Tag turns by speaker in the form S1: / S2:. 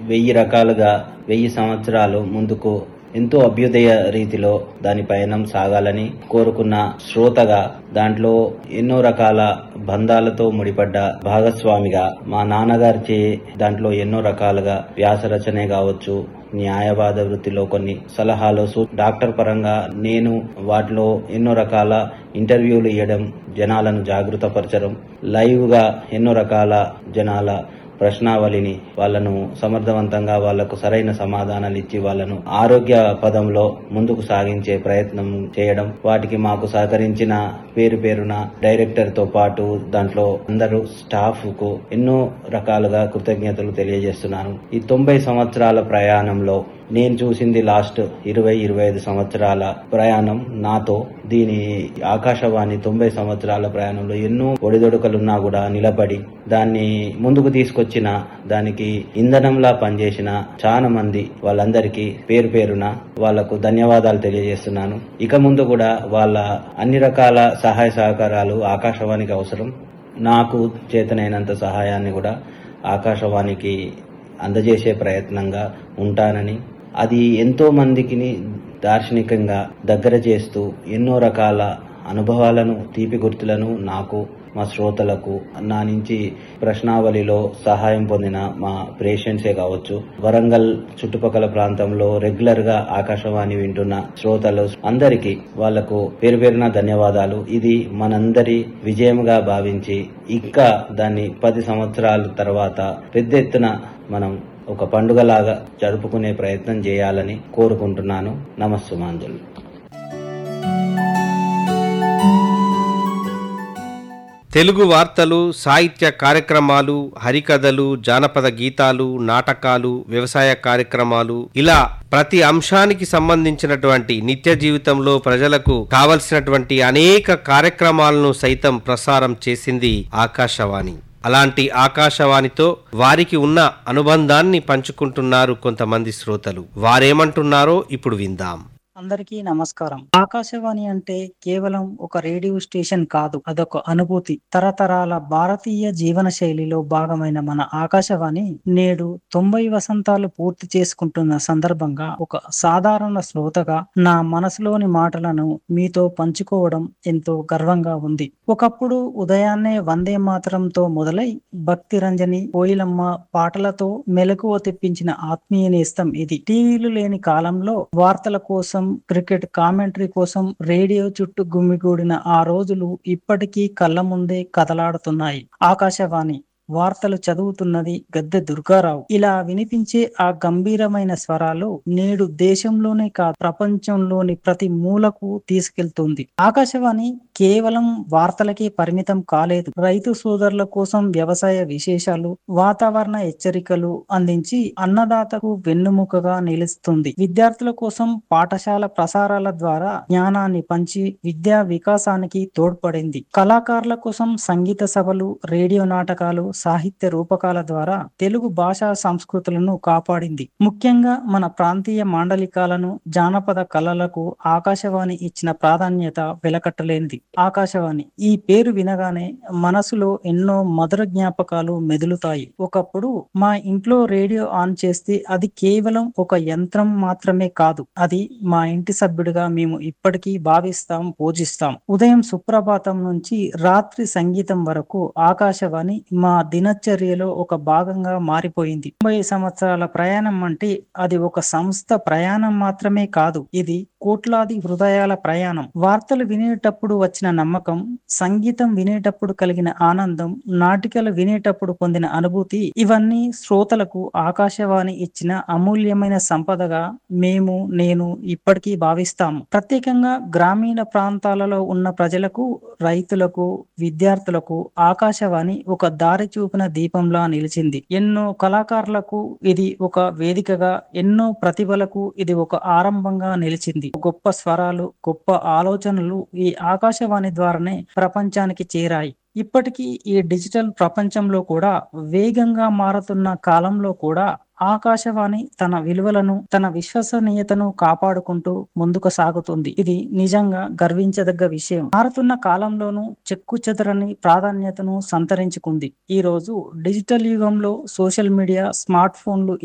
S1: వెయ్యి రకాలుగా వెయ్యి సంవత్సరాలు ముందుకు ఎంతో అభ్యుదయ రీతిలో దాని పయనం సాగాలని కోరుకున్న శ్రోతగా దాంట్లో ఎన్నో రకాల బంధాలతో ముడిపడ్డ భాగస్వామిగా మా నాన్నగారిచే దాంట్లో ఎన్నో రకాలుగా వ్యాస రచనే కావచ్చు న్యాయవాద వృత్తిలో కొన్ని సలహాలు సూ- డాక్టర్ పరంగా నేను వాటిలో ఎన్నో రకాల ఇంటర్వ్యూలు ఇవ్వడం జనాలను జాగృతపరచడం లైవ్ గా ఎన్నో రకాల జనాల ప్రశ్నావళిని వాళ్ళను సమర్థవంతంగా వాళ్లకు సరైన సమాధానాలు ఇచ్చి వాళ్ళను ఆరోగ్య పదంలో ముందుకు సాగించే ప్రయత్నం చేయడం వాటికి మాకు సహకరించిన పేరు పేరున డైరెక్టర్ తో పాటు దాంట్లో అందరూ స్టాఫ్ కు ఎన్నో రకాలుగా కృతజ్ఞతలు తెలియజేస్తున్నాను ఈ తొంభై సంవత్సరాల ప్రయాణంలో నేను చూసింది లాస్ట్ ఇరవై ఇరవై ఐదు సంవత్సరాల ప్రయాణం నాతో దీని ఆకాశవాణి తొంభై సంవత్సరాల ప్రయాణంలో ఎన్నో ఒడిదొడుకలున్నా కూడా నిలబడి దాన్ని ముందుకు తీసుకొచ్చిన దానికి ఇంధనంలా పనిచేసిన చాలా మంది వాళ్ళందరికీ పేరు పేరున వాళ్లకు ధన్యవాదాలు తెలియజేస్తున్నాను ఇక ముందు కూడా వాళ్ళ అన్ని రకాల సహాయ సహకారాలు ఆకాశవాణికి అవసరం నాకు చేతనైనంత సహాయాన్ని కూడా ఆకాశవాణికి అందజేసే ప్రయత్నంగా ఉంటానని అది ఎంతో మందికి దార్శనికంగా దగ్గర చేస్తూ ఎన్నో రకాల అనుభవాలను తీపి గుర్తులను నాకు మా శ్రోతలకు నా నుంచి ప్రశ్నావళిలో సహాయం పొందిన మా పేషెంట్సే కావచ్చు వరంగల్ చుట్టుపక్కల ప్రాంతంలో రెగ్యులర్ గా ఆకాశవాణి వింటున్న శ్రోతలు అందరికీ వాళ్లకు పేరు పేరున ధన్యవాదాలు ఇది మనందరి విజయంగా భావించి ఇంకా దాన్ని పది సంవత్సరాల తర్వాత పెద్ద ఎత్తున మనం ఒక పండుగలాగా జరుపుకునే ప్రయత్నం చేయాలని కోరుకుంటున్నాను నమస్సుమాంజలు
S2: తెలుగు వార్తలు సాహిత్య కార్యక్రమాలు హరికథలు జానపద గీతాలు నాటకాలు వ్యవసాయ కార్యక్రమాలు ఇలా ప్రతి అంశానికి సంబంధించినటువంటి నిత్య జీవితంలో ప్రజలకు కావలసినటువంటి అనేక కార్యక్రమాలను సైతం ప్రసారం చేసింది ఆకాశవాణి అలాంటి ఆకాశవాణితో వారికి ఉన్న అనుబంధాన్ని పంచుకుంటున్నారు కొంతమంది శ్రోతలు వారేమంటున్నారో ఇప్పుడు విందాం
S3: అందరికీ నమస్కారం ఆకాశవాణి అంటే కేవలం ఒక రేడియో స్టేషన్ కాదు అదొక అనుభూతి తరతరాల భారతీయ జీవన శైలిలో భాగమైన మన ఆకాశవాణి నేడు తొంభై వసంతాలు పూర్తి చేసుకుంటున్న సందర్భంగా ఒక సాధారణ శ్రోతగా నా మనసులోని మాటలను మీతో పంచుకోవడం ఎంతో గర్వంగా ఉంది ఒకప్పుడు ఉదయాన్నే వందే మాతరంతో మొదలై భక్తి రంజని కోయిలమ్మ పాటలతో మెలకువ తెప్పించిన ఆత్మీయ నేస్తం ఇది టీవీలు లేని కాలంలో వార్తల కోసం క్రికెట్ కామెంటరీ కోసం రేడియో చుట్టూ గుమ్మిగూడిన ఆ రోజులు ఇప్పటికీ కళ్ళ ముందే కదలాడుతున్నాయి ఆకాశవాణి వార్తలు చదువుతున్నది గద్దె దుర్గారావు ఇలా వినిపించే ఆ గంభీరమైన స్వరాలు నేడు దేశంలోనే కాదు ప్రపంచంలోని ప్రతి మూలకు తీసుకెళ్తుంది ఆకాశవాణి కేవలం వార్తలకే పరిమితం కాలేదు రైతు సోదరుల కోసం వ్యవసాయ విశేషాలు వాతావరణ హెచ్చరికలు అందించి అన్నదాతకు వెన్నుముకగా నిలుస్తుంది విద్యార్థుల కోసం పాఠశాల ప్రసారాల ద్వారా జ్ఞానాన్ని పంచి విద్యా వికాసానికి తోడ్పడింది కళాకారుల కోసం సంగీత సభలు రేడియో నాటకాలు సాహిత్య రూపకాల ద్వారా తెలుగు భాషా సంస్కృతులను కాపాడింది ముఖ్యంగా మన ప్రాంతీయ మాండలికాలను జానపద కళలకు ఆకాశవాణి ఇచ్చిన ప్రాధాన్యత వెలకట్టలేనిది ఆకాశవాణి ఈ పేరు వినగానే మనసులో ఎన్నో మధుర జ్ఞాపకాలు మెదులుతాయి ఒకప్పుడు మా ఇంట్లో రేడియో ఆన్ చేస్తే అది కేవలం ఒక యంత్రం మాత్రమే కాదు అది మా ఇంటి సభ్యుడిగా మేము ఇప్పటికీ భావిస్తాం పూజిస్తాం ఉదయం సుప్రభాతం నుంచి రాత్రి సంగీతం వరకు ఆకాశవాణి మా దినచర్యలో ఒక భాగంగా మారిపోయింది తొంభై సంవత్సరాల ప్రయాణం అంటే అది ఒక సంస్థ ప్రయాణం మాత్రమే కాదు ఇది కోట్లాది హృదయాల ప్రయాణం వార్తలు వినేటప్పుడు వచ్చిన నమ్మకం సంగీతం వినేటప్పుడు కలిగిన ఆనందం నాటికలు వినేటప్పుడు పొందిన అనుభూతి ఇవన్నీ శ్రోతలకు ఆకాశవాణి ఇచ్చిన అమూల్యమైన సంపదగా మేము నేను ఇప్పటికీ భావిస్తాము ప్రత్యేకంగా గ్రామీణ ప్రాంతాలలో ఉన్న ప్రజలకు రైతులకు విద్యార్థులకు ఆకాశవాణి ఒక దారి చూపిన దీపంలా నిలిచింది ఎన్నో కళాకారులకు ఇది ఒక వేదికగా ఎన్నో ప్రతిభలకు ఇది ఒక ఆరంభంగా నిలిచింది గొప్ప స్వరాలు గొప్ప ఆలోచనలు ఈ ఆకాశవాణి ద్వారానే ప్రపంచానికి చేరాయి ఇప్పటికీ ఈ డిజిటల్ ప్రపంచంలో కూడా వేగంగా మారుతున్న కాలంలో కూడా ఆకాశవాణి తన విలువలను తన విశ్వసనీయతను కాపాడుకుంటూ ముందుకు సాగుతుంది ఇది నిజంగా గర్వించదగ్గ విషయం మారుతున్న కాలంలోనూ చెక్కు చెదరని ప్రాధాన్యతను సంతరించుకుంది ఈ రోజు డిజిటల్ యుగంలో సోషల్ మీడియా స్మార్ట్ ఫోన్లు